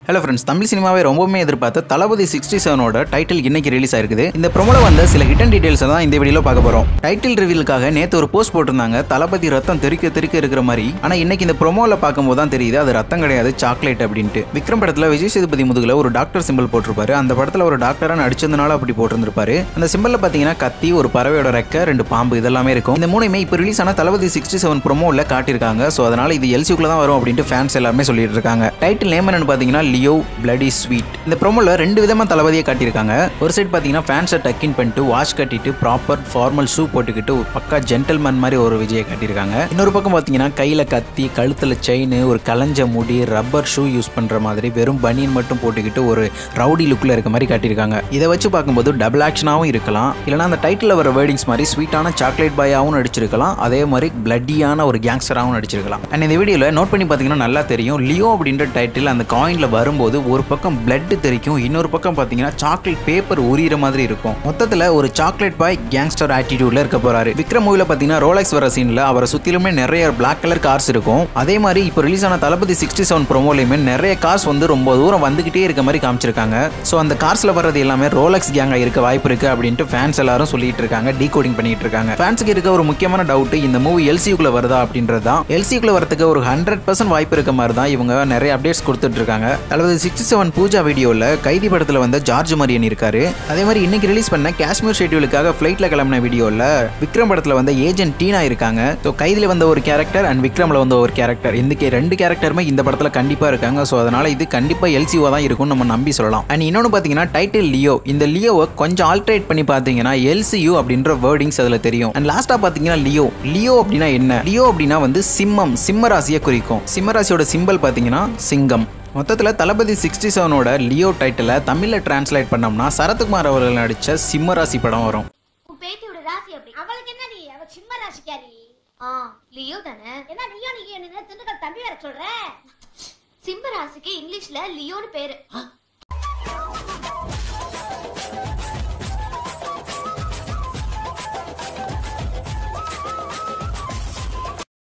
hello friends Tamil சினிமாவை ரொம்பவுமே எதிர்பார்த்த தளபதி சிக்ஸ்டி செவனோட டைட்டில் இன்னைக்கு ரிலீஸ் ஆயிருக்குது இந்த ப்ரோமோல வந்த சில ஹிடன் டீடைல்ஸ் தான் இந்த வீடியோல பார்க்க போறோம் டைட்டில் ரிவீலுக்காக நேத்து ஒரு போஸ்ட் போட்டிருந்தாங்க தளபதி ரத்தம் தெறிக்க தெறிக்க இருக்கிற மாதிரி ஆனா இன்னைக்கு இந்த ப்ரோமோல பார்க்கும்போது தான் தெரியுது அது ரத்தம் கிடையாது சாக்லேட் அப்படின்ட்டு விக்ரம் படத்துல விஜய் சேதுபதி முதுகுல ஒரு டாக்டர் சிம்பிள் போட்டிருப்பாரு அந்த படத்துல ஒரு டாக்டரா நடிச்சதுனால அப்படி போட்டிருந்திருப்பாரு அந்த சிம்பிள்ல பாத்தீங்கன்னா கத்தி ஒரு பறவையோட ரெக்க ரெண்டு பாம்பு இதெல்லாமே இருக்கும் இந்த மூணுமே இப்போ ரிலீஸ் ஆன தளபதி சிக்ஸ்டி செவன் ப்ரோமோல காட்டியிருக்காங்க ஸோ அதனால இது எல்சிக்குள்ள தான் வரும் அப்படின்ட்டு ஃபேன்ஸ் எல்லாருமே சொல்லிட்டு இருக்காங்க டைட்டில் நேம் என்னன்னு பாத்தீங்கன்னா லியோ பிளடி ஸ்வீட் இந்த ப்ரோமோல ரெண்டு விதமா தளபதியை காட்டியிருக்காங்க ஒரு சைடு பாத்தீங்கன்னா ஃபேன்ஸை டக்கின் பண்ணிட்டு வாஷ் கட்டிட்டு ப்ராப்பர் ஃபார்மல் ஷூ போட்டுக்கிட்டு ஒரு பக்கா ஜென்டல்மேன் மாதிரி ஒரு விஜயை காட்டியிருக்காங்க இன்னொரு பக்கம் பாத்தீங்கன்னா கையில கத்தி கழுத்துல செயின் ஒரு கலஞ்ச முடி ரப்பர் ஷூ யூஸ் பண்ற மாதிரி வெறும் பனியன் மட்டும் போட்டுக்கிட்டு ஒரு ரவுடி லுக்ல இருக்க மாதிரி காட்டியிருக்காங்க இதை வச்சு பார்க்கும்போது டபுள் ஆக்ஷனாகவும் இருக்கலாம் இல்லைனா அந்த டைட்டில் வர வேர்டிங்ஸ் மாதிரி ஸ்வீட்டான சாக்லேட் பாயாகவும் நடிச்சிருக்கலாம் அதே மாதிரி பிளட்டியான ஒரு கேங்ஸ்டராகவும் நடிச்சிருக்கலாம் அண்ட் இந்த வீடியோவில் நோட் பண்ணி பார்த்தீங்கன்னா நல்லா தெரியும் லியோ அப்படின்ற டைட்டில் அந்த காயினில் வரும்போது ஒரு பக்கம் பிளட் தெரிக்கும் இன்னொரு பக்கம் பார்த்தீங்கன்னா சாக்லேட் பேப்பர் உரியிற மாதிரி இருக்கும் மொத்தத்தில் ஒரு சாக்லேட் பாய் கேங்ஸ்டர் ஆட்டிடியூட்ல இருக்க போறாரு விக்ரம் மூவில பார்த்தீங்கன்னா ரோலக்ஸ் வர சீனில் அவரை சுற்றிலுமே நிறைய பிளாக் கலர் கார்ஸ் இருக்கும் அதே மாதிரி இப்போ ரிலீஸ் ஆன தளபதி சிக்ஸ்டி செவன் ப்ரோமோலையுமே நிறைய கார்ஸ் வந்து ரொம்ப தூரம் வந்துகிட்டே இருக்க மாதிரி காமிச்சிருக்காங்க ஸோ அந்த கார்ஸ்ல வர்றது எல்லாமே ரோலக்ஸ் கேங்கா இருக்க வாய்ப்பு இருக்கு அப்படின்ட்டு ஃபேன்ஸ் எல்லாரும் சொல்லிட்டு இருக்காங்க டீகோடிங் பண்ணிட்டு இருக்காங்க ஃபேன்ஸுக்கு இருக்க ஒரு முக்கியமான டவுட் இந்த மூவி எல்சிக்குள்ள வருதா அப்படின்றது தான் எல்சிக்குள்ள வரதுக்கு ஒரு ஹண்ட்ரட் பர்சன்ட் வாய்ப்பு இருக்க மாதிரி தான் இவங்க நிறைய அப்டேட்ஸ் கொடுத்துட்டு இருக்காங்க தளபதி சிக்ஸ்டி செவன் பூஜா வீடியோவில் கைதி படத்தில் வந்த ஜார்ஜ் மரியன் இருக்காரு அதே மாதிரி இன்னைக்கு ரிலீஸ் பண்ண காஷ்மீர் ஷெட்யூலுக்காக ஃப்ளைட்ல கிளம்பின வீடியோவில் விக்ரம் படத்தில் வந்த ஏஜென்ட் டீனா இருக்காங்க ஸோ கைதில் வந்த ஒரு கேரக்டர் அண்ட் விக்ரம்ல வந்த ஒரு கேரக்டர் இந்த கே- ரெண்டு கேரக்டருமே இந்த படத்தில் கண்டிப்பாக இருக்காங்க ஸோ அதனால இது கண்டிப்பாக எல்சிஓ தான் இருக்கும்னு நம்ம நம்பி சொல்லலாம் அண்ட் இன்னொன்று பார்த்தீங்கன்னா டைட்டில் லியோ இந்த லியோவை கொஞ்சம் ஆல்ட்ரேட் பண்ணி பார்த்தீங்கன்னா எல்சியூ அப்படின்ற வேர்டிங்ஸ் அதில் தெரியும் அண்ட் லாஸ்ட்டாக பார்த்தீங்கன்னா லியோ லியோ அப்படின்னா என்ன லியோ அப்படின்னா வந்து சிம்மம் சிம்ம ராசியை குறிக்கும் சிம்ம ராசியோட சிம்பல் பார்த்தீங்கன்னா சிங்கம் மொத்தத்தில் தளபதி சிக்ஸ்டி செவனோட லியோ டைட்டிலை தமிழில் டிரான்ஸ்லேட் பண்ணோம்னா சரத்குமார் அவர்கள் நடித்த சிம்மராசி படம் வரும் உன் பேத்தியோட ராசி அப்படி அவளுக்கு என்னடி அவ சிம்ம ராசிக்காரி ஆ லியோ தானே என்ன நீயோ நீ என்ன திண்டுக்கல் தம்பி வர சொல்ற சிம்ம ராசிக்கு இங்கிலீஷ்ல லியோன்னு பேரு ஆ,